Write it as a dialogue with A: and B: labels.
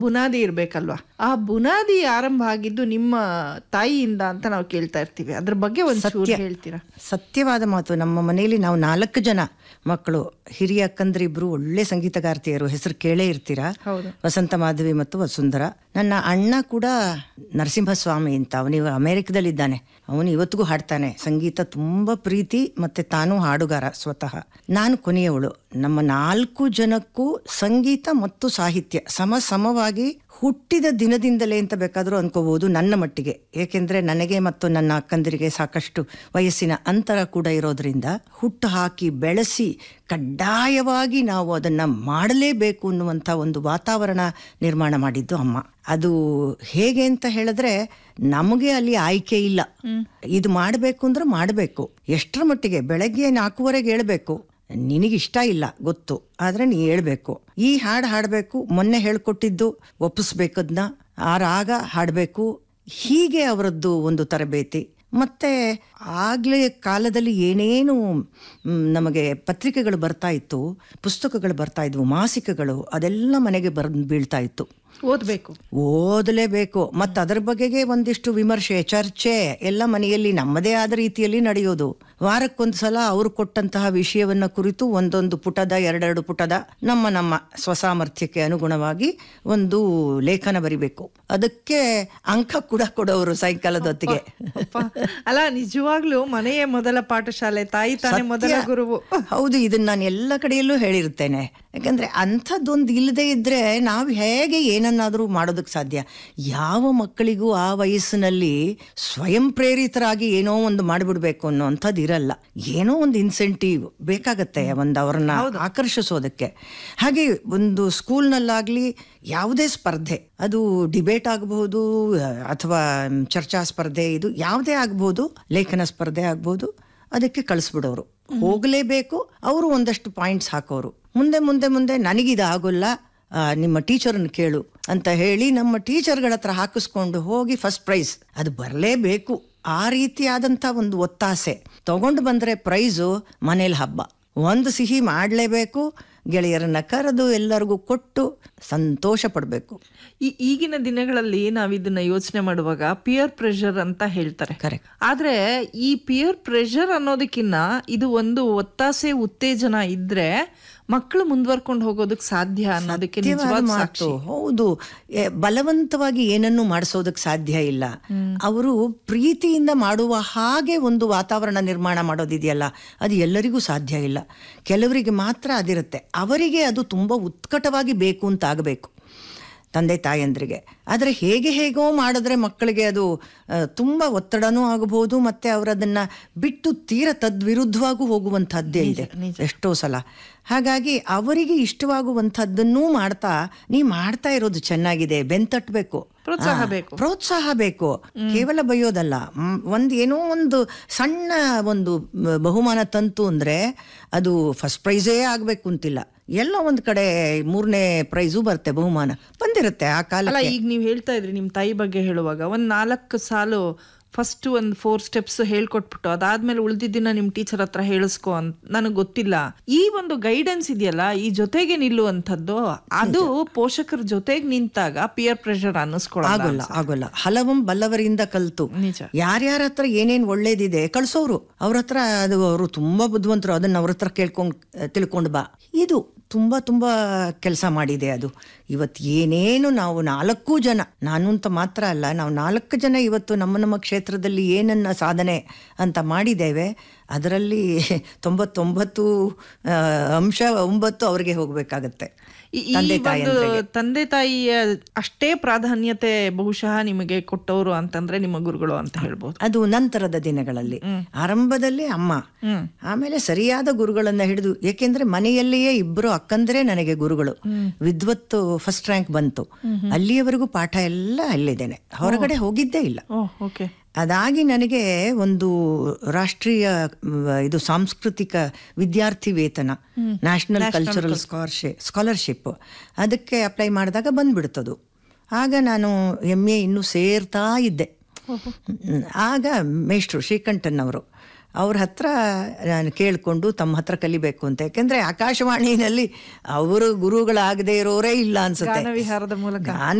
A: ಬುನಾದಿ ಇರ್ಬೇಕಲ್ವಾ ಆ ಬುನಾದಿ ಆರಂಭ ಆಗಿದ್ದು ನಿಮ್ಮ ತಾಯಿಯಿಂದ ಅಂತ ನಾವು ಕೇಳ್ತಾ ಇರ್ತೀವಿ ಅದ್ರ ಬಗ್ಗೆ ಒಂದು ಚೂರು ಹೇಳ್ತೀರಾ
B: ಸತ್ಯವಾದ ಮಾತು ನಮ್ಮ ಮನೆಯಲ್ಲಿ ನಾವು ನಾಲ್ಕು ಜನ ಮಕ್ಕಳು ಹಿರಿಯ ಅಕ್ಕಂದ್ರಿಬ್ರು ಒಳ್ಳೆ ಸಂಗೀತಗಾರ್ತಿಯರು ಹೆಸರು ಕೇಳೇ ಇರ್ತೀರಾ
A: ಹೌದು.
B: ವಸಂತ ಮಾಧವಿ ಮತ್ತು ವಸುಂಧರ ನನ್ನ ಅಣ್ಣ ಕೂಡ ನರಸಿಂಹಸ್ವಾಮಿ ಅಂತ ಅವನಿವ ಅಮೆರಿಕದಲ್ಲಿದ್ದಾನೆ ಅವನು ಇವತ್ತಿಗೂ ಹಾಡ್ತಾನೆ ಸಂಗೀತ ತುಂಬಾ ಪ್ರೀತಿ ಮತ್ತೆ ತಾನು ಹಾಡುಗಾರ ಸ್ವತಃ ನಾನು ಕೊನೆಯವಳು ನಮ್ಮ ನಾಲ್ಕು ಜನಕ್ಕೂ ಸಂಗೀತ ಮತ್ತು ಸಾಹಿತ್ಯ ಸಮ ಸಮವಾಗಿ ಹುಟ್ಟಿದ ದಿನದಿಂದಲೇ ಅಂತ ಬೇಕಾದರೂ ಅನ್ಕೋಬಹುದು ನನ್ನ ಮಟ್ಟಿಗೆ ಏಕೆಂದ್ರೆ ನನಗೆ ಮತ್ತು ನನ್ನ ಅಕ್ಕಂದಿರಿಗೆ ಸಾಕಷ್ಟು ವಯಸ್ಸಿನ ಅಂತರ ಕೂಡ ಇರೋದ್ರಿಂದ ಹುಟ್ಟು ಹಾಕಿ ಬೆಳೆಸಿ ಕಡ್ಡಾಯವಾಗಿ ನಾವು ಅದನ್ನ ಮಾಡಲೇಬೇಕು ಅನ್ನುವಂಥ ಒಂದು ವಾತಾವರಣ ನಿರ್ಮಾಣ ಮಾಡಿದ್ದು ಅಮ್ಮ ಅದು ಹೇಗೆ ಅಂತ ಹೇಳಿದ್ರೆ ನಮಗೆ ಅಲ್ಲಿ ಆಯ್ಕೆ ಇಲ್ಲ ಇದು ಮಾಡಬೇಕು ಅಂದ್ರೆ ಮಾಡಬೇಕು ಎಷ್ಟರ ಮಟ್ಟಿಗೆ ಬೆಳಗ್ಗೆ ನಾಲ್ಕೂವರೆಗೆ ಹೇಳ್ಬೇಕು ನಿನಗಿಷ್ಟ ಇಲ್ಲ ಗೊತ್ತು ಆದ್ರೆ ನೀ ಹೇಳ್ಬೇಕು ಈ ಹಾಡು ಹಾಡಬೇಕು ಮೊನ್ನೆ ಹೇಳ್ಕೊಟ್ಟಿದ್ದು ಒಪ್ಪಿಸ್ಬೇಕದ್ನ ಆ ರಾಗ ಹಾಡಬೇಕು ಹೀಗೆ ಅವರದ್ದು ಒಂದು ತರಬೇತಿ ಮತ್ತೆ ಆಗ್ಲೇ ಕಾಲದಲ್ಲಿ ಏನೇನು ಮ್, ನಮಗೆ ಪತ್ರಿಕೆಗಳು ಬರ್ತಾ ಇತ್ತು ಪುಸ್ತಕಗಳು ಬರ್ತಾ ಇದ್ವು ಮಾಸಿಕಗಳು ಅದೆಲ್ಲ ಮನೆಗೆ ಬರ್ ಬೀಳ್ತಾ ಇತ್ತು
A: ಓದ್ಬೇಕು
B: ಓದಲೇಬೇಕು ಮತ್ತು ಅದರ ಬಗೆಗೆ ಒಂದಿಷ್ಟು ವಿಮರ್ಶೆ ಚರ್ಚೆ ಎಲ್ಲ ಮನೆಯಲ್ಲಿ ನಮ್ಮದೇ ಆದ ರೀತಿಯಲ್ಲಿ ನಡೆಯೋದು ವಾರಕ್ಕೊಂದ್ಸಲ ಅವರು ಕೊಟ್ಟಂತಹ ವಿಷಯವನ್ನ ಕುರಿತು ಒಂದೊಂದು ಪುಟದ ಎರಡೆರಡು ಪುಟದ ನಮ್ಮ ನಮ್ಮ ಸ್ವಸಾಮರ್ಥ್ಯಕ್ಕೆ ಅನುಗುಣವಾಗಿ ಒಂದು ಲೇಖನ ಬರಿಬೇಕು ಅದಕ್ಕೆ ಅಂಕ ಕೂಡ ಕೊಡೋರು ಸಾಯಂಕಾಲದ ಹೊತ್ತಿಗೆ
A: ಅಪ್ಪ, ಅಲ್ಲ ನಿಜವಾಗ್ಲೂ ಮನೆಯೇ ಮೊದಲ ಪಾಠಶಾಲೆ ತಾಯಿ ತಾನೇ ಮೊದಲ
B: ಸತ್ಯ.
A: ಗುರುವು
B: ಹೌದು ಇದನ್ನ ನಾನು ಎಲ್ಲ ಕಡೆಯಲ್ಲೂ ಹೇಳಿರ್ತೇನೆ ಯಾಕಂದ್ರೆ ಅಂಥದ್ದೊಂದು ಇಲ್ಲದೆ ಇದ್ರೆ ನಾವು ಹೇಗೆ ಏನನ್ನಾದರೂ ಮಾಡೋದಕ್ಕೆ ಸಾಧ್ಯ ಯಾವ ಮಕ್ಕಳಿಗೂ ಆ ವಯಸ್ಸಿನಲ್ಲಿ ಸ್ವಯಂ ಪ್ರೇರಿತರಾಗಿ ಏನೋ ಒಂದು ಮಾಡಿಬಿಡ್ಬೇಕು ಅನ್ನೋಂಥದ್ದು ಇರಲ್ಲ ಏನೋ ಒಂದು ಇನ್ಸೆಂಟಿವ್ ಬೇಕಾಗತ್ತೆ ಒಂದು ಅವ್ರನ್ನ ಆಕರ್ಷಿಸೋದಕ್ಕೆ ಹಾಗೆ ಒಂದು ಸ್ಕೂಲ್ನಲ್ಲಾಗ್ಲಿ ಯಾವುದೇ ಸ್ಪರ್ಧೆ ಅದು ಡಿಬೇಟ್ ಆಗಬಹುದು ಅಥವಾ ಚರ್ಚಾ ಸ್ಪರ್ಧೆ ಇದು ಯಾವುದೇ ಆಗ್ಬೋದು ಲೇಖನ ಸ್ಪರ್ಧೆ ಆಗ್ಬೋದು ಅದಕ್ಕೆ ಕಳಿಸ್ಬಿಡೋರು ಹೋಗಲೇಬೇಕು ಅವರು ಒಂದಷ್ಟು ಪಾಯಿಂಟ್ಸ್ ಹಾಕೋರು ಮುಂದೆ ಮುಂದೆ ಮುಂದೆ ನನಗಿದು ಆಗೋಲ್ಲ ಆ, ನಿಮ್ಮ ಟೀಚರ್ನ ಕೇಳು ಅಂತ ಹೇಳಿ ನಮ್ಮ ಟೀಚರ್ಗಳ ಹತ್ರ ಹಾಕಿಸ್ಕೊಂಡು ಹೋಗಿ ಫಸ್ಟ್ ಪ್ರೈಸ್ ಅದು ಬರಲೇಬೇಕು ಆ ರೀತಿಯಾದಂಥ ಒಂದು ಒತ್ತಾಸೆ ತಗೊಂಡು ಬಂದರೆ ಪ್ರೈಸು ಮನೇಲಿ ಹಬ್ಬ ಒಂದು ಸಿಹಿ ಮಾಡಲೇಬೇಕು ಗೆಳೆಯರನ್ನ ಕರೆದು ಎಲ್ಲರಿಗೂ ಕೊಟ್ಟು ಸಂತೋಷ ಪಡಬೇಕು
A: ಈ ಈಗಿನ ದಿನಗಳಲ್ಲಿ ನಾವ್ ಇದನ್ನ ಯೋಚನೆ ಮಾಡುವಾಗ ಪಿಯರ್ ಪ್ರೆಷರ್ ಅಂತ ಹೇಳ್ತಾರೆ
B: Correct.
A: ಆದ್ರೆ ಈ ಪಿಯರ್ ಪ್ರೆಷರ್ ಅನ್ನೋದಕ್ಕಿನ್ನ ಇದು ಒಂದು ಒತ್ತಾಸೆ ಉತ್ತೇಜನ ಇದ್ರೆ ಮಕ್ಕಳು ಮುಂದುವರ್ಕೊಂಡು ಹೋಗೋದಕ್ಕೆ ಸಾಧ್ಯ ಅನ್ನೋದಕ್ಕೆ
B: ಸತ್ಯವಾದ
A: ನಿಜವಾದ
B: ಮಾತು
A: ಸಾಕ್ಷಿ
B: ಹೌದು ಎ, ಬಲವಂತವಾಗಿ ಏನನ್ನು ಮಾಡಿಸೋದಕ್ಕೆ ಸಾಧ್ಯ ಇಲ್ಲ ಅವರು ಪ್ರೀತಿಯಿಂದ ಮಾಡುವ ಹಾಗೆ ಒಂದು ವಾತಾವರಣ ನಿರ್ಮಾಣ ಮಾಡೋದಿದೆಯಲ್ಲ ಅದು ಎಲ್ಲರಿಗೂ ಸಾಧ್ಯ ಇಲ್ಲ ಕೆಲವರಿಗೆ ಮಾತ್ರ ಅದಿರುತ್ತೆ ಅವರಿಗೆ ಅದು ತುಂಬಾ ಉತ್ಕಟವಾಗಿ ಬೇಕು ಅಂತ ಆಗಬೇಕು ತಂದೆ ತಾಯಂದ್ರಿಗೆ ಆದರೆ ಹೇಗೆ ಹೇಗೋ ಮಾಡಿದ್ರೆ ಮಕ್ಕಳಿಗೆ ಅದು ಆ, ತುಂಬ ಒತ್ತಡನೂ ಆಗಬಹುದು ಮತ್ತೆ ಅವರದನ್ನ ಬಿಟ್ಟು ತೀರ ತದ್ವಿರುದ್ಧವಾಗೂ ಹೋಗುವಂಥದ್ದೇ ಇದೆ ಎಷ್ಟೋ ಸಲ ಹಾಗಾಗಿ ಅವರಿಗೆ ಇಷ್ಟವಾಗುವಂಥದ್ದನ್ನೂ ಮಾಡ್ತಾ ನೀ ಮಾಡ್ತಾ ಇರೋದು ಚೆನ್ನಾಗಿದೆ ಬೆಂತಟ್ಬೇಕು
A: ಪ್ರೋತ್ಸಾಹ
B: ಆ,
A: ಬೇಕು.
B: ಪ್ರೋತ್ಸಾಹ ಬೇಕು ಕೇವಲ ಬೈಯೋದಲ್ಲ ಮ್, ಒಂದ್ ಏನೋ ಒಂದು ಸಣ್ಣ ಒಂದು ಮ್, ಬಹುಮಾನ ತಂತು ಅಂದ್ರೆ ಅದು ಫಸ್ಟ್ ಪ್ರೈಸೇ ಆಗ್ಬೇಕು ಅಂತಿಲ್ಲ ಎಲ್ಲ ಒಂದ್ ಕಡೆ ಮೂರನೇ ಪ್ರೈಸು ಬರುತ್ತೆ ಬಹುಮಾನ ಬಂದಿರುತ್ತೆ ಆ ಕಾಲ
A: ಅಲ್ಲ ಈಗ ನೀವು ಹೇಳ್ತಾ ಇದ್ರಿ ನಿಮ್ ತಾಯಿ ಬಗ್ಗೆ ಹೇಳುವಾಗ ಒಂದ್ ನಾಲ್ಕು ಸಾಲು ಫಸ್ಟ್ ಒಂದ್ ಫೋರ್ ಸ್ಟೆಪ್ಸ್ ಹೇಳ್ಕೊಟ್ಬಿಟ್ಟು ಅದಾದ್ಮೇಲೆ ಉಳ್ದಿದ್ದನ್ನ ನಿಮ್ ಟೀಚರ್ ಹತ್ರ ಹೇಳಿಸ್ಕೊ ಅಂತ ನನಗೆ ಗೊತ್ತಿಲ್ಲ ಈ ಒಂದು ಗೈಡೆನ್ಸ್ ಇದೆಯಲ್ಲ ಈ ಜೊತೆಗೆ ನಿಲ್ಲುವಂಥದ್ದು ಅದು ಪೋಷಕರ ಜೊತೆಗೆ ನಿಂತಾಗ ಪಿಯರ್ ಪ್ರೆಷರ್ ಅನ್ನಿಸ್ಕೊಳ್ಳಲ್ಲ
B: ಆಗೋಲ್ಲ ಆಗೋಲ್ಲ ಹಲವಂ ಬಲ್ಲವರಿಂದ ಕಲ್ತು
A: ನಿಜ
B: ಯಾರ್ಯಾರ ಹತ್ರ ಏನೇನ್ ಒಳ್ಳೇದಿದೆ ಕಳ್ಸೋರು ಅವ್ರ ಹತ್ರ ಅದು ಅವರು ತುಂಬಾ ಬುದ್ಧಿವಂತರು ಅದನ್ನ ಅವ್ರ ಹತ್ರ ಕೇಳ್ಕೊಂಡ್ ತಿಳ್ಕೊಂಡು ಬಾ ಇದು ತುಂಬಾ ತುಂಬಾ ಕೆಲಸ ಮಾಡಿದೆ ಅದು ಇವತ್ತು ಏನೇನು ನಾವು ನಾಲ್ಕು ಜನ ನಾನು ಅಂತ ಮಾತ್ರ ಅಲ್ಲ ನಾವು ನಾಲ್ಕು ಜನ ಇವತ್ತು ನಮ್ಮ ನಮ್ಮ ಕ್ಷೇತ್ರದಲ್ಲಿ ಏನನ್ನ ಸಾಧನೆ ಅಂತ ಮಾಡಿದ್ದೇವೆ ಅದರಲ್ಲಿ ತೊಂಬತ್ತೊಂಬತ್ತು ಆ, ಅಂಶ ಒಂಬತ್ತು ಅವ್ರಿಗೆ ಹೋಗ್ಬೇಕಾಗತ್ತೆ
A: ಈ ಈ
B: ತಂದೆ
A: ಒಂದು
B: ತಾಯಿ
A: ತಂದೆ ತಾಯಿಯ ಅಷ್ಟೇ ಪ್ರಾಧಾನ್ಯತೆ ಬಹುಶಃ ನಿಮಗೆ ಕೊಟ್ಟವರು ಅಂತಂದ್ರೆ ನಿಮ್ಮ ಗುರುಗಳು ಅಂತ ಹೇಳ್ಬೋದು
B: ಅದು ನಂತರದ ದಿನಗಳಲ್ಲಿ ಆರಂಭದಲ್ಲಿ ಅಮ್ಮ ಆಮೇಲೆ ಸರಿಯಾದ ಗುರುಗಳನ್ನ ಹಿಡಿದು ಏಕೆಂದ್ರೆ ಮನೆಯಲ್ಲಿಯೇ ಇಬ್ಬರು ಅಕ್ಕಂದ್ರೆ ನನಗೆ ಗುರುಗಳು ವಿದ್ವತ್ತು ಫಸ್ಟ್ ರ್ಯಾಂಕ್ ಬಂತು ಅಲ್ಲಿಯವರೆಗೂ ಪಾಠ ಎಲ್ಲ ಅಲ್ಲಿದ್ದೇನೆ ಹೊರಗಡೆ ಹೋಗಿದ್ದೇ ಇಲ್ಲ
A: ಓಹ್ ಓಕೆ
B: ಅದಾಗಿ ನನಗೆ ಒಂದು ರಾಷ್ಟ್ರೀಯ ಮ್, ಇದು ಸಾಂಸ್ಕೃತಿಕ ವಿದ್ಯಾರ್ಥಿ ವೇತನ ನ್ಯಾಷನಲ್ ಕಲ್ಚರಲ್ ಸ್ಕಾಲರ್ಶಿಪ್ ಸ್ಕಾಲರ್ಶಿಪ್ ಅದಕ್ಕೆ ಅಪ್ಲೈ ಮಾಡಿದಾಗ ಬಂದ್ಬಿಡ್ತದು ಆಗ ನಾನು ಎಮ್ ಎ ಇನ್ನೂ ಸೇರ್ತಾ ಇದ್ದೆ ಹ್ಮ್. ಆಗ ಮೇಷ್ಟ್ರು ಶ್ರೀಕಂಠನ್ ಅವರು ಅವ್ರ ಹತ್ರ ನಾನು ಕೇಳಿಕೊಂಡು ತಮ್ಮ ಹತ್ರ ಕಲಿಬೇಕು ಅಂತ ಯಾಕೆಂದ್ರೆ ಆಕಾಶವಾಣಿನಲ್ಲಿ ಅವರು ಗುರುಗಳಾಗದೇ ಇರೋರೇ ಇಲ್ಲ ಅನ್ಸುತ್ತೆ
A: ಗಾನ ವಿಹಾರದ ಮೂಲಕ
B: ಗಾನ